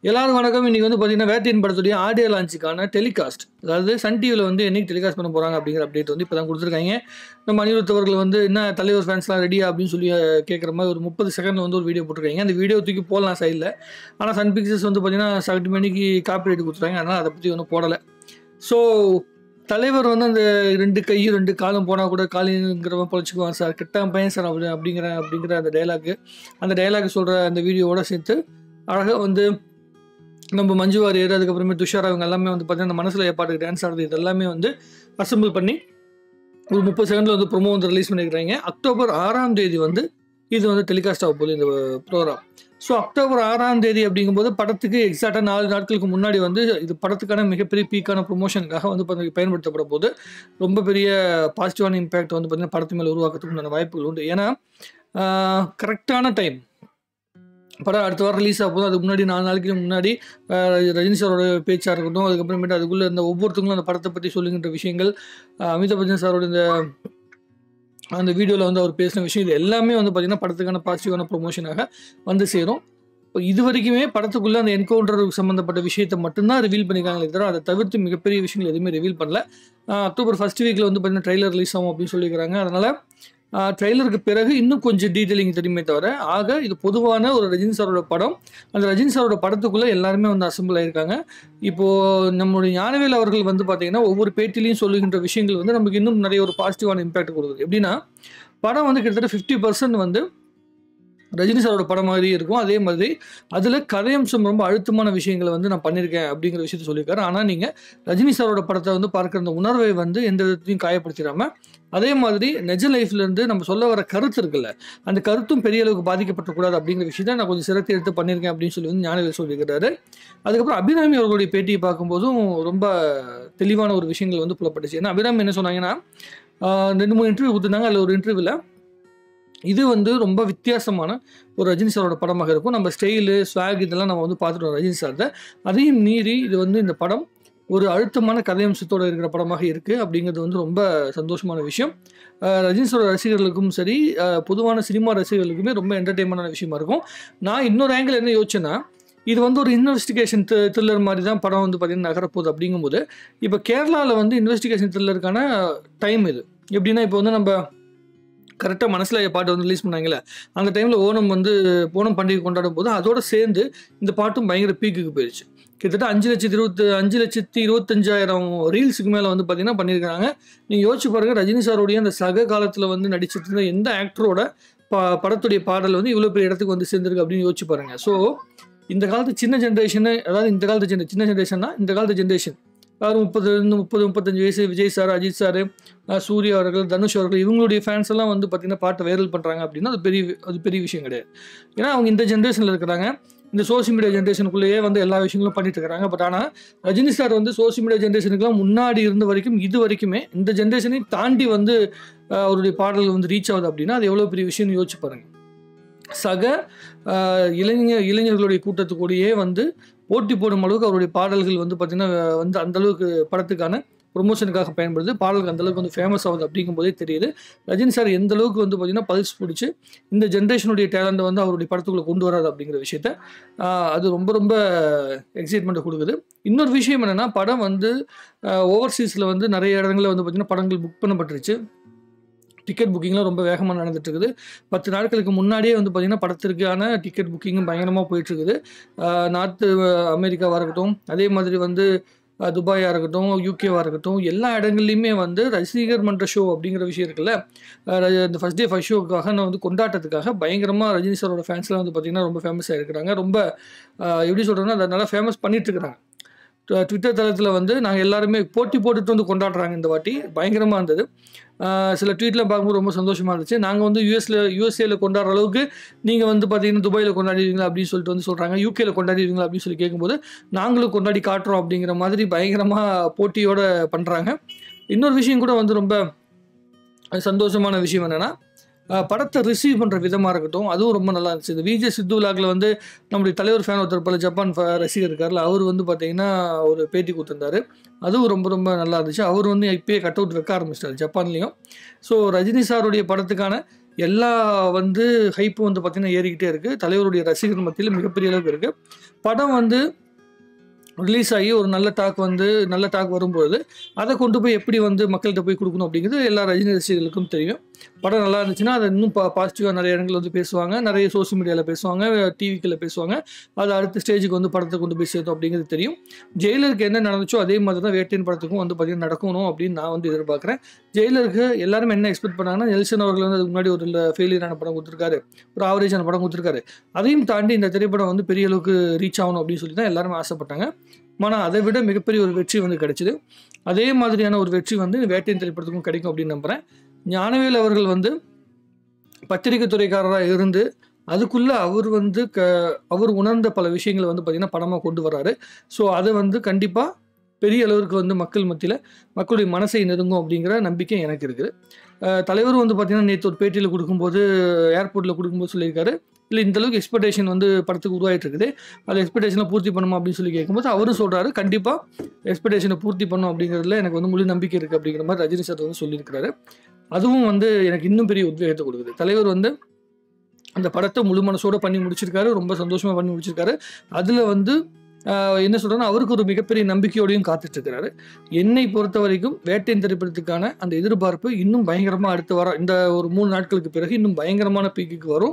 எல்லாரும் வணக்கம் இன்னைக்கு வந்து பார்த்தீங்கன்னா வேட்டையின் படத்துடைய ஆடியோ லான்ச்சுக்கான டெலிகாஸ்ட் அதாவது சன் டிவியில் வந்து என்னைக்கு டெலிகாஸ்ட் பண்ண போகிறாங்க அப்படிங்கிற அப்டேட் வந்து இப்போ தான் கொடுத்துருக்காங்க நம்ம அனிருத் அவர்கள் வந்து என்ன தலைவர் ஃபேன்ஸ்லாம் ரெடியா அப்படின்னு சொல்லி அஹ், கேட்குற மாதிரி ஒரு முப்பது செகண்ட் வந்து ஒரு வீடியோ போட்டிருக்காங்க அந்த வீடியோ தூக்கி போடலாம் சைடில் ஆனால் சன் பிக்சர்ஸ் வந்து பார்த்தீங்கன்னா செவன்ட்டி மணிக்கு காப்பி ரைட் கொடுத்துருக்காங்க அதனால் அதை பற்றி ஒன்றும் போடலை ஸோ தலைவர் வந்து அந்த ரெண்டு கையும் ரெண்டு காலும் போனால் கூட காலிங்கிறவன் பொழைச்சிக்குவான் சார் கெட்டான் பையன் சார் அப்படி அப்படிங்கிற அப்படிங்கிற அந்த டைலாக்கு அந்த டைலாக் சொல்கிற அந்த வீடியோவோட சேர்த்து அழகாக வந்து நம்ம மஞ்சு வாரியர் அதுக்கப்புறமே துஷார் அவங்க எல்லாமே வந்து பார்த்தீங்கன்னா அந்த மனசில் ஏற்பாட்டுக்கு டான்ஸ் ஆடுறது இது எல்லாமே வந்து அசம்பிள் பண்ணி ஒரு முப்பது செகண்டில் வந்து ப்ரொமோ வந்து ரிலீஸ் பண்ணியிருக்கிறாங்க அக்டோபர் ஆறாம் தேதி வந்து இது வந்து டெலிகாஸ்ட் ஆக போகுது இந்த ப்ரோக்ராம் ஸோ அக்டோபர் ஆறாம் தேதி அப்படிங்கும்போது படத்துக்கு எக்ஸாக்டாக நாலு நாட்களுக்கு முன்னாடி வந்து இது படத்துக்கான மிகப்பெரிய பீக்கான ப்ரொமோஷனுக்காக வந்து பாத்தீங்கன்னா பயன்படுத்தப்பட போது ரொம்ப பெரிய பாசிட்டிவான இம்பேக்ட் வந்து பார்த்தீங்கன்னா படத்து மேலே உருவாக்கத்துக்கு உண்டான வாய்ப்புகள் உண்டு ஏன்னா கரெக்டான டைம் படம் அடுத்த வாரம் ரிலீஸ் ஆக போதும் அதுக்கு முன்னாடி நாலு நாளைக்கு முன்னாடி ஆஹ் ரஜினி சாரோட பேச்சாக இருக்கட்டும் அதுக்கப்புறமேட்டு அதுக்குள்ளே இந்த ஒவ்வொருத்தங்களும் அந்த படத்தை பற்றி சொல்லுகின்ற விஷயங்கள் ஆஹ் அமிதாப் பச்சன் சாரோட இந்த அந்த வீடியோவில் வந்து அவர் பேசின விஷயம் இது எல்லாமே வந்து பார்த்திங்கன்னா படத்துக்கான பாசிட்டிவான ப்ரொமோஷனாக வந்து சேரும் இப்போ இது வரைக்குமே படத்துக்குள்ளே அந்த என்கவுண்டர் சம்மந்தப்பட்ட விஷயத்தை மட்டும்தான் ரிவீல் பண்ணியிருக்காங்களே தவிர அதை தவிர்த்து மிகப்பெரிய விஷயங்கள் எதுவுமே ரிவீல் பண்ணல ஆஹ் அக்டோபர் ஃபர்ஸ்ட் வீக்கில் வந்து பார்த்தீங்கன்னா ட்ரெய்லர் ரிலீஸ் ஆகும் அப்படின்னு சொல்லியிருக்காங்க அதனால் ட்ரெய்லருக்கு பிறகு இன்னும் கொஞ்சம் டீட்டெயிலிங் தெரியுமே தவிர ஆக இது பொதுவான ஒரு ரஜினி சாரோட படம் அந்த ரஜினி சாரோட படத்துக்குள்ளே எல்லாருமே வந்து அசம்பிள் ஆயிருக்காங்க இப்போது நம்மளுடைய ஞானவேல் அவர்கள் வந்து பார்த்தீங்கன்னா ஒவ்வொரு பேட்டிலையும் சொல்லுகின்ற விஷயங்கள் வந்து நமக்கு இன்னும் நிறைய ஒரு பாசிட்டிவான இம்பாக்ட் கொடுக்குது எப்படின்னா படம் வந்து கிட்டத்தட்ட ஃபிஃப்டி பர்சன்ட் வந்து ரஜினி சாரோட படம் மாதிரி இருக்கும் அதே மாதிரி அதில் கதையம்சம் ரொம்ப அழுத்தமான விஷயங்களை வந்து நான் பண்ணியிருக்கேன் அப்படிங்கிற விஷயத்த சொல்லியிருக்காரு ஆனால் நீங்கள் ரஜினி சாரோட படத்தை வந்து பார்க்குற அந்த உணர்வை வந்து எந்த விதத்தையும் காயப்படுத்திடாம அதே மாதிரி நெஜ லைஃப்லேருந்து நம்ம சொல்ல வர கருத்து இருக்குல்ல அந்த கருத்தும் பெரிய அளவுக்கு பாதிக்கப்படக்கூடாது அப்படிங்கிற விஷயத்த நான் கொஞ்சம் சிரத்தை எடுத்து பண்ணியிருக்கேன் அப்படின்னு சொல்லி வந்து ஞானவேல் சொல்லியிருக்கிறாரு அதுக்கப்புறம் அபிராமி அவர்களுடைய பேட்டியை பார்க்கும்போதும் ரொம்ப தெளிவான ஒரு விஷயங்கள் வந்து புலப்பட்டுச்சு ஏன்னா அபிராமி என்ன சொன்னாங்கன்னா ஆஹ் ரெண்டு மூணு இன்டர்வியூ கொடுத்துருந்தாங்க அதில் ஒரு இன்டர்வியூவில் இது வந்து ரொம்ப வித்தியாசமான ஒரு ரஜினி சாரோட படமாக இருக்கும் நம்ம ஸ்டைலு ஸ்வாக் இதெல்லாம் நம்ம வந்து பார்த்துட்டோம் ரஜினி சார்த அதையும் மீறி இது வந்து இந்த படம் ஒரு அழுத்தமான கதையம்சத்தோடு இருக்கிற படமாக இருக்குது அப்படிங்கிறது வந்து ரொம்ப சந்தோஷமான விஷயம் அஹ் ரஜினி சாரோட ரசிகர்களுக்கும் சரி அஹ் பொதுவான சினிமா ரசிகர்களுக்குமே ரொம்ப என்டர்டெயின்மெண்டான விஷயமா இருக்கும் நான் இன்னொரு ஆங்கிள் என்ன யோசிச்சேன்னா இது வந்து ஒரு இன்வெஸ்டிகேஷன் த்ரில்லர் மாதிரி தான் படம் வந்து பார்த்திங்கன்னா நகரப்போகுது அப்படிங்கும்போது இப்போ கேரளாவில் வந்து இன்வெஸ்டிகேஷன் த்ரில்லருக்கான டைம் இது எப்படின்னா இப்போ வந்து நம்ம கரெக்டாக மனசில் பாட்டு வந்து ரிலீஸ் பண்ணாங்களே அந்த டைமில் ஓணம் வந்து ஓணம் பண்டிகை கொண்டாடும் போது அதோட சேர்ந்து இந்த பாட்டும் பயங்கர பீக்குக்கு போயிடுச்சு கிட்டத்தட்ட அஞ்சு லட்சத்தி இருபத்து அஞ்சு லட்சத்தி இருபத்தஞ்சாயிரம் ரீல்ஸுக்கு மேலே வந்து பார்த்தீங்கன்னா பண்ணியிருக்காங்க நீங்கள் யோசிச்சு பாருங்கள் ரஜினி சாரோடைய அந்த சக காலத்தில் வந்து நடிச்சிட்டு இருந்த எந்த ஆக்டரோட பா படத்துடைய பாடல் வந்து இவ்வளோ பெரிய இடத்துக்கு வந்து சேர்ந்துருக்கு அப்படின்னு யோசிச்சு பாருங்கள் ஸோ இந்த காலத்து சின்ன ஜென்ரேஷனு அதாவது இந்த காலத்து ஜென சின்ன ஜென்ரேஷன்னா இந்த காலத்து ஜென்ரேஷன் அதாவது முப்பது முப்பது முப்பத்தஞ்சு வயசு விஜய் சார் அஜித் சார் சூர்யா அவர்கள் தனுஷ் அவர்கள் இவங்களுடைய ஃபேன்ஸ் எல்லாம் வந்து பார்த்திங்கன்னா பாட்டை வைரல் பண்ணுறாங்க அப்படின்னா அது பெரிய அது பெரிய விஷயம் கிடையாது ஏன்னா அவங்க இந்த ஜென்ரேஷனில் இருக்கிறாங்க இந்த சோஷியல் மீடியா ஜென்ரேஷனுக்குள்ளேயே வந்து எல்லா விஷயங்களும் பண்ணிட்டு இருக்காங்க பட் ஆனால் ரஜினி சார் வந்து சோஷியல் மீடியா ஜென்ரேஷனுக்குலாம் முன்னாடி இருந்த வரைக்கும் இது வரைக்குமே இந்த ஜென்ரேஷனை தாண்டி வந்து அஹ், அவருடைய பாடல்கள் வந்து ரீச் ஆகுது அப்படின்னா அது எவ்வளோ பெரிய விஷயம்னு யோசிச்சு பாருங்க சக அஹ், இளைஞர் இளைஞர்களுடைய கூட்டத்துக்கூடயே வந்து போட்டி போடும் அளவுக்கு அவருடைய பாடல்கள் வந்து பார்த்திங்கன்னா வந்து அந்த அளவுக்கு படத்துக்கான ப்ரொமோஷனுக்காக பயன்படுது பாடல்கள் அந்த அளவுக்கு வந்து ஃபேமஸ் ஆகுது அப்படிங்கும்போதே தெரியுது ரஜினி சார் எந்த அளவுக்கு வந்து பார்த்திங்கன்னா பல்ஸ் பிடிச்சி இந்த ஜென்ரேஷனுடைய டேலண்ட்டை வந்து அவருடைய படத்துக்குள்ளே கொண்டு வராது அப்படிங்கிற விஷயத்த ஆஹ், அது ரொம்ப ரொம்ப எக்ஸைட்மெண்ட்டை கொடுக்குது இன்னொரு விஷயம் என்னென்னா படம் வந்து ஓவர்சீஸில் வந்து நிறைய இடங்களில் வந்து பார்த்திங்கன்னா படங்கள் புக் பண்ணப்பட்டுருச்சு டிக்கெட் புக்கிங்லாம் ரொம்ப வேகமாக நடந்துட்டு இருக்குது பத்து நாட்களுக்கு முன்னாடியே வந்து பார்த்திங்கன்னா படத்திற்கான டிக்கெட் புக்கிங்கும் பயங்கரமாக போயிட்டுருக்குது நார்த்து அமெரிக்காவாக இருக்கட்டும் அதே மாதிரி வந்து அஹ், துபாயாக இருக்கட்டும் யூகேவாக இருக்கட்டும் எல்லா இடங்கள்லையுமே வந்து ரசிகர் மன்ற ஷோ அப்படிங்கிற விஷயம் இருக்குல்ல அஹ், ர- இந்த ஃபஸ்ட் டே ஃபஸ்ட் ஷோக்காக நான் வந்து கொண்டாட்டத்துக்காக பயங்கரமாக ரஜினி சாரோட ஃபேன்ஸ்லாம் வந்து பார்த்திங்கன்னா ரொம்ப ஃபேமஸாக இருக்கிறாங்க ரொம்ப அஹ், எப்படி சொல்கிறேன்னா அதை நல்லா ஃபேமஸ் பண்ணிட்டு இருக்கிறாங்க ட்வ- ட்விட்டர் தளத்தில் வந்து நாங்கள் எல்லாருமே போட்டி போட்டுட்டு வந்து கொண்டாடுறாங்க இந்த வாட்டி பயங்கரமாக இருந்தது ஆஹ் சில ட்வீட்லாம் பார்க்கும்போது ரொம்ப சந்தோஷமாக இருந்துச்சு நாங்கள் வந்து யூஎஸ்ல யூஎஸ்ஏல கொண்டாடுற அளவுக்கு நீங்கள் வந்து பார்த்தீங்கன்னா துபாயில் கொண்டாடிடுவீங்களா அப்படின்னு சொல்லிட்டு வந்து சொல்கிறாங்க யூகேல கொண்டாடிடுவீங்களா அப்படின்னு சொல்லி கேட்கும்போது நாங்களும் கொண்டாடி காட்டுறோம் அப்படிங்கிற மாதிரி பயங்கரமாக போட்டியோட பண்ணுறாங்க இன்னொரு விஷயம் கூட வந்து ரொம்ப சந்தோஷமான விஷயம் என்னென்னா படத்தை ரிசீவ் பண்ணுற விதமாக இருக்கட்டும் அதுவும் ரொம்ப நல்லா இருந்துச்சு இந்த விஜய் சித்து விலாகில் வந்து நம்முடைய தலைவர் ஃபேன் ஒருத்தர் பல ஜப்பான் fa- ரசிகர் இருக்கார்ல அவர் வந்து பார்த்தீங்கன்னா ஒரு பேட்டி கொடுத்துருந்தாரு அதுவும் ரொம்ப ரொம்ப நல்லா இருந்துச்சு அவர் வந்து இப்பயே கட் அவுட் வைக்க ஆரம்பிச்சிட்டாரு ஜப்பான்லேயும் ஸோ ரஜினி சாருடைய படத்துக்கான எல்லா வந்து ஹைப்பும் வந்து பார்த்திங்கன்னா ஏறிக்கிட்டே இருக்குது தலைவருடைய ரசிகர் மத்தியில் மிகப்பெரிய அளவுக்கு இருக்குது படம் வந்து ரிலீஸ் ஆகி ஒரு நல்ல டாக் வந்து நல்ல டாக் வரும்போது அதை கொண்டு போய் எப்படி வந்து மக்கள்கிட்ட போய் கொடுக்கணும் அப்படிங்கிறது எல்லா ரஜினி ரசிகர்களுக்கும் தெரியும் படம் நல்லா இருந்துச்சுன்னா அதை இன்னும் பா பாசிட்டிவாக நிறைய இடங்கள் வந்து பேசுவாங்க நிறைய சோஷியல் மீடியாவில் பேசுவாங்க டிவிக்கில் பேசுவாங்க அது அடுத்த ஸ்டேஜுக்கு வந்து படத்தை கொண்டு போய் சேர்த்தோம் அப்படிங்கிறது தெரியும் ஜெயிலருக்கு என்ன நடந்துச்சோ அதே மாதிரி தான் வேட்டையின் படத்துக்கும் வந்து பார்த்திங்கன்னா நடக்கணும் அப்படின்னு நான் வந்து எதிர்பார்க்குறேன் ஜெயிலருக்கு எல்லாரும் என்ன எக்ஸ்பெக்ட் பண்ணாங்கன்னா நெல்சன் அவர்கள் வந்து அதுக்கு முன்னாடி ஒரு ஃபெயிலியரான படம் கொடுத்துருக்காரு ஒரு ஆவரேஜான படம் கொடுத்துருக்காரு அதையும் தாண்டி இந்த திரைப்படம் வந்து பெரிய அளவுக்கு ரீச் ஆகணும் அப்படின்னு சொல்லி தான் எல்லாருமே ஆசைப்பட்டாங்க ஆனால் அதை விட மிகப்பெரிய ஒரு வெற்றி வந்து கிடைச்சிது அதே மாதிரியான ஒரு வெற்றி வந்து வேட்டையின் திரைப்படத்துக்கும் கிடைக்கும் அப்படின்னு நம்புகிறேன் ஞானவேல் அவர்கள் வந்து பத்திரிகை துறைக்காரராக இருந்து அதுக்குள்ளே அவர் வந்து க அவர் உணர்ந்த பல விஷயங்களை வந்து பார்த்திங்கன்னா படமாக கொண்டு வராரு ஸோ அதை வந்து கண்டிப்பாக பெரிய அளவிற்கு வந்து மக்கள் மத்தியில் மக்களுடைய மனசை நெருங்கும் அப்படிங்கிற நம்பிக்கை எனக்கு இருக்குது அஹ் தலைவர் வந்து பார்த்திங்கன்னா நேற்று ஒரு பேட்டியில் கொடுக்கும்போது ஏர்போர்ட்டில் கொடுக்கும்போது சொல்லியிருக்காரு இல்லை இந்த அளவுக்கு எக்ஸ்பெக்டேஷன் வந்து படத்துக்கு உருவாகிட்டு இருக்குது அது எக்ஸ்பெக்டேஷனை பூர்த்தி பண்ணுமா அப்படின்னு சொல்லி கேட்கும்போது அவரும் சொல்கிறாரு கண்டிப்பாக எக்ஸ்பெக்டேஷனை பூர்த்தி பண்ணும் அப்படிங்கிறதுல எனக்கு வந்து முழு நம்பிக்கை இருக்குது அப்படிங்கிற மாதிரி ரஜினி சார் வந்து சொல்லியிருக்கிறாரு அதுவும் வந்து எனக்கு இன்னும் பெரிய உத்வேகத்தை கொடுக்குது தலைவர் வந்து அந்த படத்தை முழு மனசோட பண்ணி முடிச்சிருக்காரு ரொம்ப சந்தோஷமாக பண்ணி முடிச்சிருக்காரு அதில் வந்து ஆஹ், என்ன சொல்கிறேன்னா அவருக்கு ஒரு மிகப்பெரிய நம்பிக்கையோடையும் காத்துட்டு இருக்கிறாரு என்னை பொறுத்த வரைக்கும் வேட்டையின் திரைப்படத்துக்கான அந்த எதிர்பார்ப்பு இன்னும் பயங்கரமாக அடுத்து வர இந்த ஒரு மூணு நாட்களுக்கு பிறகு இன்னும் பயங்கரமான பீக்குக்கு வரும்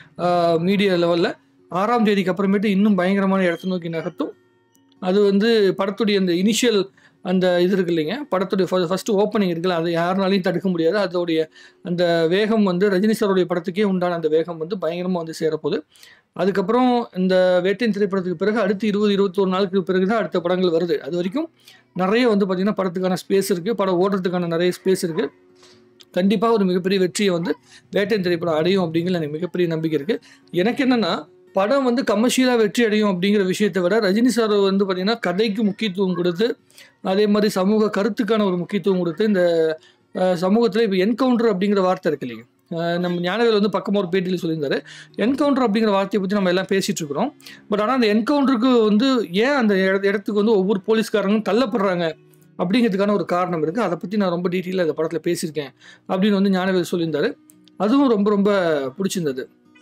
மீடியா லெவலில் ஆறாம் தேதிக்கு அப்புறமேட்டு இன்னும் பயங்கரமான இடத்தை நோக்கி நகர்த்தும் அது வந்து படத்துடைய அந்த இனிஷியல் அந்த இது இருக்கு இல்லைங்க படத்துடைய ஃபர்ஸ்ட் ஓப்பனிங் இருக்குல்ல அதை யாருனாலையும் தடுக்க முடியாது அதோடைய அந்த வேகம் வந்து ரஜினி சாருடைய படத்துக்கே உண்டான அந்த வேகம் வந்து பயங்கரமாக வந்து சேரப்போகுது அதுக்கப்புறம் இந்த வேட்டையின் திரைப்படத்துக்கு பிறகு அடுத்து இருபது இருபத்தொரு நாளுக்கு பிறகு தான் அடுத்த படங்கள் வருது அது வரைக்கும் நிறைய வந்து பார்த்திங்கன்னா படத்துக்கான ஸ்பேஸ் இருக்குது படம் ஓடுறதுக்கான நிறைய ஸ்பேஸ் இருக்குது கண்டிப்பாக ஒரு மிகப்பெரிய வெற்றியை வந்து வேட்டையின் திரைப்படம் அடையும் அப்படிங்கிற எனக்கு மிகப்பெரிய நம்பிக்கை இருக்குது எனக்கு என்னென்னா படம் வந்து கமர்ஷியலாக வெற்றி அடையும் அப்படிங்கிற விஷயத்தை விட ரஜினி சார் வந்து பார்த்திங்கன்னா கதைக்கு முக்கியத்துவம் கொடுத்து அதே மாதிரி சமூக கருத்துக்கான ஒரு முக்கியத்துவம் கொடுத்து இந்த சமூகத்தில் இப்போ என்கவுண்டர் அப்படிங்கிற வார்த்தை இருக்கு இல்லைங்க அஹ் நம்ம ஞானவேல் வந்து பக்கமாக ஒரு பேட்டியில் சொல்லியிருந்தாரு என்கவுண்டர் அப்படிங்கிற வார்த்தையை பற்றி நம்ம எல்லாம் பேசிகிட்டு இருக்கிறோம் பட் ஆனால் அந்த என்கவுண்டருக்கு வந்து ஏன் அந்த இட- இடத்துக்கு வந்து ஒவ்வொரு போலீஸ்காரங்களும் தள்ளப்படுறாங்க அப்படிங்கிறதுக்கான ஒரு காரணம் இருக்குது அதை பற்றி நான் ரொம்ப டீட்டெயிலாக இந்த படத்தில் பேசியிருக்கேன் அப்படின்னு வந்து ஞானவேல் சொல்லியிருந்தாரு அதுவும் ரொம்ப ரொம்ப பிடிச்சிருந்தது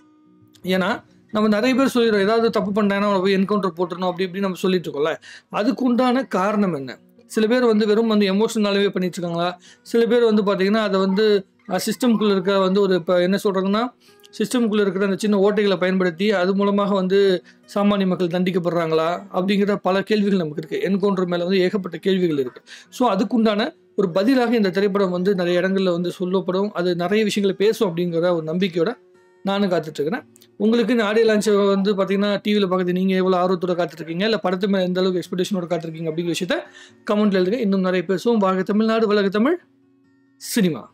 ஏன்னா நம்ம நிறைய பேர் சொல்லிடுறோம் ஏதாவது தப்பு பண்ணிட்டாங்கன்னா அவனை போய் என்கவுண்டர் போட்டுருணும் அப்படி இப்படி நம்ம சொல்லிட்டு இருக்கோம்ல அதுக்கு உண்டான காரணம் என்ன சில பேர் வந்து வெறும் வந்து எமோஷனலாகவே பண்ணிட்டு இருக்காங்களா சில பேர் வந்து பார்த்தீங்கன்னா அதை வந்து சிஸ்டம்குள்ளே இருக்க வந்து ஒரு இப்போ என்ன சொல்கிறாங்கன்னா சிஸ்டம்குள்ளே இருக்கிற அந்த சின்ன ஓட்டைகளை பயன்படுத்தி அது மூலமாக வந்து சாமானிய மக்கள் தண்டிக்கப்படுறாங்களா அப்படிங்கிற பல கேள்விகள் நமக்கு இருக்குது என்கவுண்டர் மேலே வந்து ஏகப்பட்ட கேள்விகள் இருக்குது ஸோ அதுக்குண்டான ஒரு பதிலாக இந்த திரைப்படம் வந்து நிறைய இடங்களில் வந்து சொல்லப்படும் அது நிறைய விஷயங்களை பேசும் அப்படிங்கிற ஒரு நம்பிக்கையோட நானும் காத்துட்ருக்கிறேன் உங்களுக்கு இந்த ஆடியோ லான்ச்சை வந்து பார்த்தீங்கன்னா டிவியில் பார்க்குறது நீங்கள் எவ்வளோ ஆர்வத்தோட காத்துட்ருக்கீங்க இல்லை படத்து மேலே எந்த அளவுக்கு எக்ஸ்பெக்டேஷனோட காத்திருக்கீங்க அப்படிங்கிற விஷயத்த கமெண்ட்ல எழுதுங்க இன்னும் நிறைய பேசுவோம் வாழ்க தமிழ்நாடு வளர்க தமிழ் சினிமா